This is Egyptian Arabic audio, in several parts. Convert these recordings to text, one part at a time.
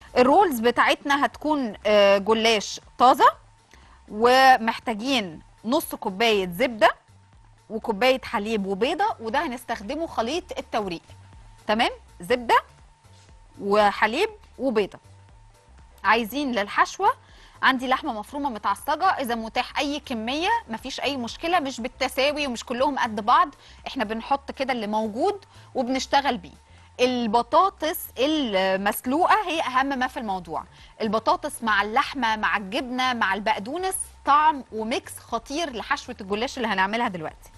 الرولز بتاعتنا هتكون آه، جلاش طازه ومحتاجين نص كوبايه زبده وكوبايه حليب وبيضه وده هنستخدمه خليط التوريق تمام زبده وحليب وبيضه عايزين للحشوه عندي لحمه مفرومه متعصجه اذا متاح اي كميه مفيش اي مشكله مش بالتساوي ومش كلهم قد بعض احنا بنحط كده اللي موجود وبنشتغل بيه البطاطس المسلوقه هي اهم ما في الموضوع البطاطس مع اللحمه مع الجبنه مع البقدونس طعم وميكس خطير لحشوه الجلاش اللي هنعملها دلوقتي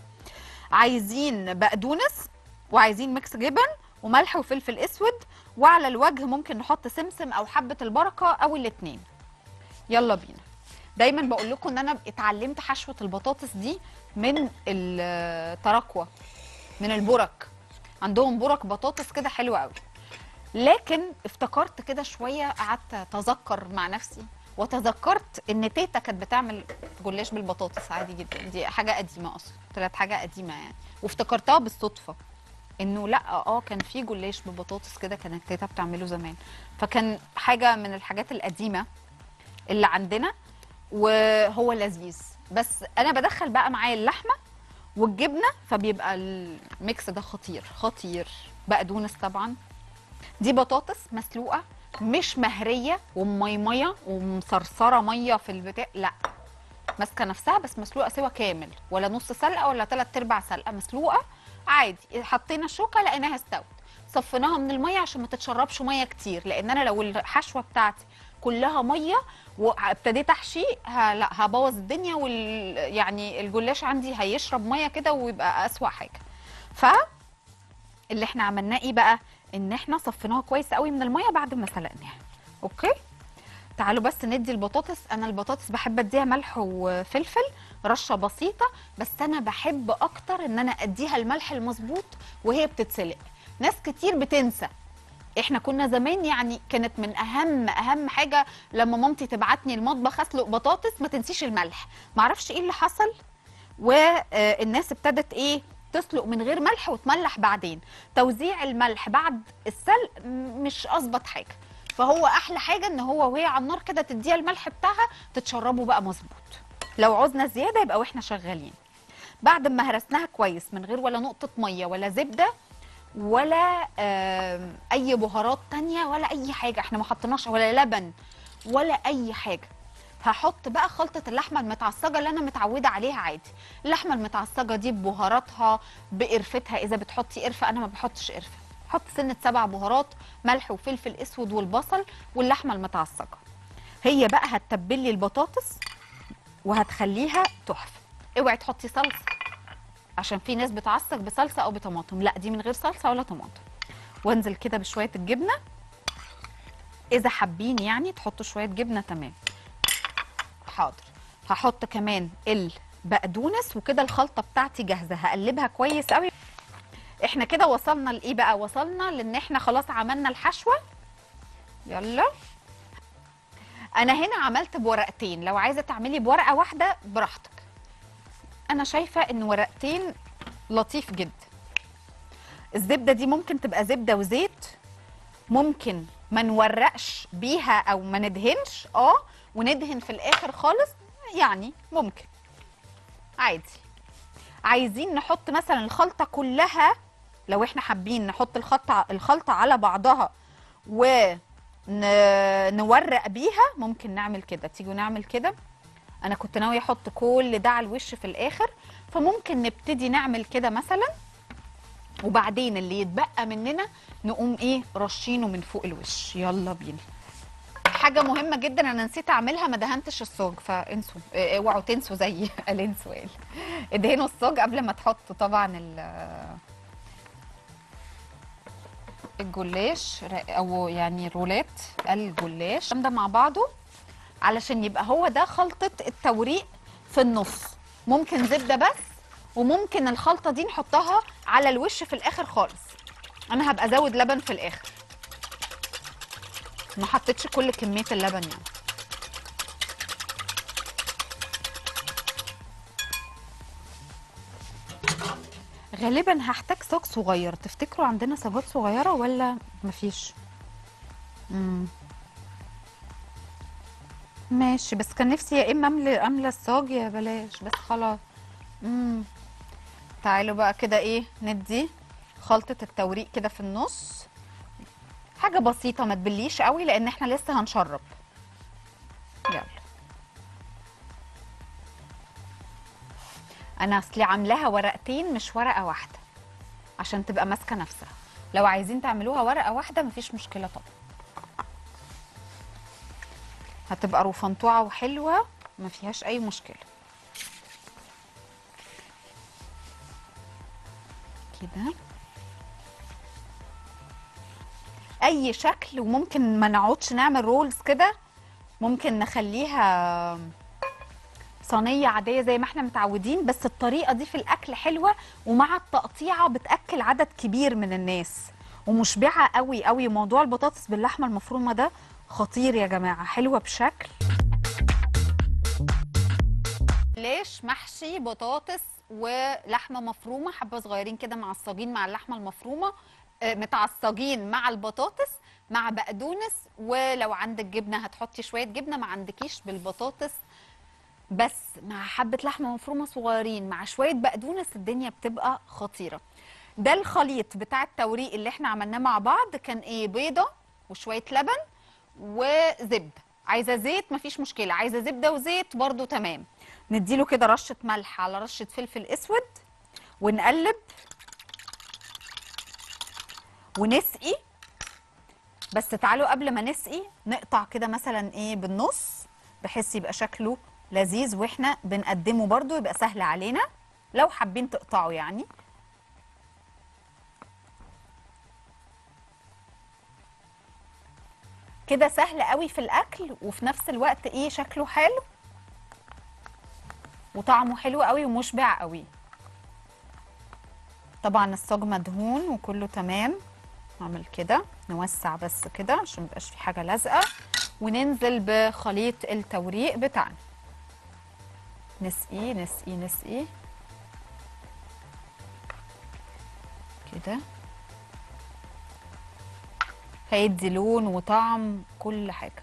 عايزين بقدونس وعايزين ميكس جبن وملح وفلفل اسود وعلى الوجه ممكن نحط سمسم او حبه البركه او الاتنين يلا بينا دايما بقول لكم ان انا اتعلمت حشوه البطاطس دي من التراكوة من البرك عندهم برك بطاطس كده حلوه قوي لكن افتكرت كده شويه قعدت اتذكر مع نفسي وتذكرت ان تيتا كانت بتعمل جلاش بالبطاطس عادي جدا دي حاجه قديمه اصلا طلعت حاجه قديمه يعني وافتكرتها بالصدفه انه لا اه كان في جلاش ببطاطس كده كانت تيتا بتعمله زمان فكان حاجه من الحاجات القديمه اللي عندنا وهو لذيذ بس انا بدخل بقى معايا اللحمه والجبنه فبيبقى الميكس ده خطير خطير بقدونس طبعا دي بطاطس مسلوقه مش مهريه وميميه ومصرصره ميه في البتاع لا ماسكه نفسها بس مسلوقه سوا كامل ولا نص سلقه ولا ثلاث ارباع سلقه مسلوقه عادي حطينا الشوكه لقيناها استوت صفيناها من الميه عشان ما تتشربش ميه كتير لان انا لو الحشوه بتاعتي كلها ميه وابتديت احشي ه- لا هبوظ الدنيا وال يعني الجلاش عندي هيشرب ميه كده ويبقى اسوأ حاجه ف اللي احنا عملناه ايه بقى ان احنا صفيناها كويس قوي من الميه بعد ما سلقناها اوكي تعالوا بس ندي البطاطس انا البطاطس بحب اديها ملح وفلفل رشه بسيطه بس انا بحب اكتر ان انا اديها الملح المظبوط وهي بتتسلق ناس كتير بتنسى احنا كنا زمان يعني كانت من اهم اهم حاجه لما مامتي تبعتني المطبخ اسلق بطاطس ما تنسيش الملح معرفش ايه اللي حصل والناس ابتدت ايه تسلق من غير ملح وتملح بعدين توزيع الملح بعد السلق م- مش اظبط حاجه فهو احلى حاجه ان هو وهي على النار كده تديها الملح بتاعها تتشربه بقى مظبوط لو عوزنا زياده يبقى واحنا شغالين بعد ما هرسناها كويس من غير ولا نقطه ميه ولا زبده ولا آم، اي بهارات تانية ولا اي حاجه احنا ما حطيناش ولا لبن ولا اي حاجه هحط بقى خلطه اللحمه المتعصجه اللي انا متعوده عليها عادي اللحمه المتعصجه دي ببهاراتها بقرفتها اذا بتحطي قرفه انا ما بحطش قرفه حط سنه سبع بهارات ملح وفلفل اسود والبصل واللحمه المتعصجه هي بقى هتتبلي البطاطس وهتخليها تحفه اوعي تحطي صلصه عشان في ناس بتعصج بصلصه او بطماطم لا دي من غير صلصه ولا طماطم وانزل كده بشويه الجبنه اذا حابين يعني تحطوا شويه جبنه تمام حاضر هحط كمان البقدونس وكده الخلطه بتاعتي جاهزه هقلبها كويس قوي احنا كده وصلنا لايه بقى وصلنا لان احنا خلاص عملنا الحشوه يلا انا هنا عملت بورقتين لو عايزه تعملي بورقه واحده براحتك انا شايفه ان ورقتين لطيف جدا الزبده دي ممكن تبقى زبده وزيت ممكن ما نورقش بيها او ما ندهنش اه وندهن في الاخر خالص يعني ممكن عادي عايزين نحط مثلا الخلطه كلها لو احنا حابين نحط الخلطه الخلطه على بعضها و ن- نورق بيها ممكن نعمل كده تيجوا نعمل كده انا كنت ناويه احط كل ده على الوش في الاخر فممكن نبتدي نعمل كده مثلا وبعدين اللي يتبقى مننا نقوم ايه رشينه من فوق الوش يلا بينا حاجه مهمه جدا انا نسيت اعملها ما دهنتش الصاج فانسوا إيه، اوعوا تنسوا زيي قالين سؤال ادهنوا الصاج قبل ما تحطوا طبعا ال- الجلاش او يعني رولات الجلاش ده مع بعضه علشان يبقى هو ده خلطه التوريق في النص ممكن زبده بس وممكن الخلطه دي نحطها على الوش في الاخر خالص انا هبقى ازود لبن في الاخر ما حطيتش كل كميه اللبن يعني غالبا هحتاج صاج صغير تفتكروا عندنا صاجات صغيره ولا مفيش امم ماشي بس كان نفسي يا اما املى املى الصاج يا بلاش بس خلاص امم تعالوا بقى كده ايه ندي خلطة التوريق كده في النص حاجة بسيطة ما تبليش قوي لان احنا لسه هنشرب يلا انا اصلي عاملاها ورقتين مش ورقة واحدة عشان تبقى ماسكة نفسها لو عايزين تعملوها ورقة واحدة مفيش مشكلة طبعا هتبقى رفنطوعة وحلوة ما فيهاش أي مشكلة كده أي شكل وممكن ما نقعدش نعمل رولز كده ممكن نخليها صينية عادية زي ما احنا متعودين بس الطريقة دي في الأكل حلوة ومع التقطيعة بتأكل عدد كبير من الناس ومشبعة قوي قوي موضوع البطاطس باللحمة المفرومة ده خطير يا جماعة حلوة بشكل ليش محشي بطاطس ولحمة مفرومة حبة صغيرين كده معصجين مع اللحمة المفرومة آه، متعصجين مع البطاطس مع بقدونس ولو عندك جبنة هتحطي شوية جبنة ما عندكيش بالبطاطس بس مع حبة لحمة مفرومة صغيرين مع شوية بقدونس الدنيا بتبقى خطيرة ده الخليط بتاع التوريق اللي احنا عملناه مع بعض كان ايه بيضة وشوية لبن وزبدة عايزة زيت مفيش مشكلة عايزة زبدة وزيت برضو تمام نديله كده رشة ملح على رشة فلفل اسود ونقلب ونسقي بس تعالوا قبل ما نسقي نقطع كده مثلا ايه بالنص بحيث يبقى شكله لذيذ واحنا بنقدمه برضو يبقى سهل علينا لو حابين تقطعوا يعني كده سهل قوي في الاكل وفي نفس الوقت ايه شكله حلو وطعمه حلو قوي ومشبع قوي طبعا الصاج مدهون وكله تمام نعمل كده نوسع بس كده عشان ميبقاش في حاجه لازقه وننزل بخليط التوريق بتاعنا نسقيه نسقيه نسقيه كده هيدي لون وطعم كل حاجه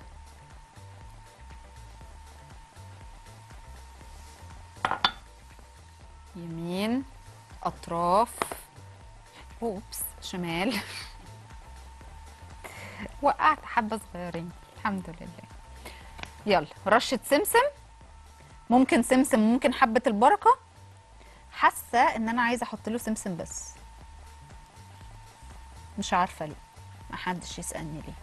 يمين اطراف اوبس شمال وقعت حبه صغيرين الحمد لله يلا رشه سمسم ممكن سمسم ممكن حبه البركه حاسه ان انا عايزه احط له سمسم بس مش عارفه ليه محدش يسالني ليه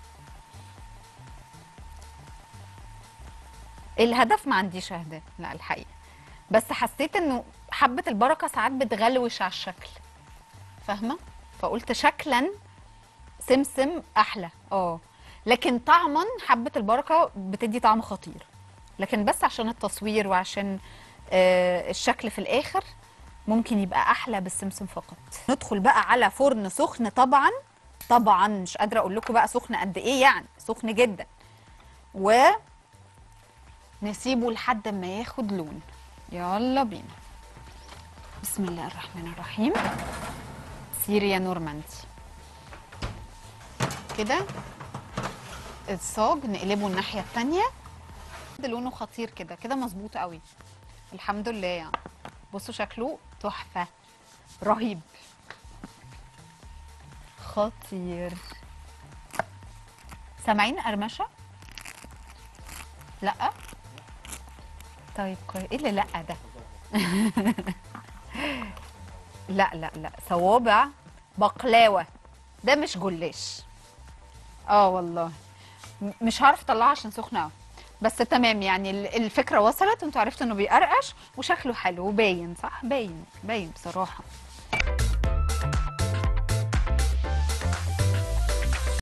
الهدف ما عنديش اهداف لا الحقيقه بس حسيت انه حبه البركه ساعات بتغلوش على الشكل فاهمه فقلت شكلا سمسم احلى اه لكن طعما حبه البركه بتدي طعم خطير لكن بس عشان التصوير وعشان آه الشكل في الاخر ممكن يبقى احلى بالسمسم فقط ندخل بقى على فرن سخن طبعا طبعا مش قادره اقول لكم بقى سخن قد ايه يعني سخن جدا و نسيبه لحد ما ياخد لون يلا بينا بسم الله الرحمن الرحيم سيريا نورماندي كده الصاج نقلبه الناحيه التانية ده لونه خطير كده كده مظبوط قوي الحمد لله يعني بصوا شكله تحفه رهيب خطير سامعين قرمشه لا طيب كويس ايه اللي لا ده لا لا لا صوابع بقلاوه ده مش جلاش اه والله م- مش هعرف اطلعها عشان سخنه قوي بس تمام يعني ال- الفكره وصلت انتوا عرفتوا انه بيقرقش وشكله حلو وباين صح باين باين بصراحه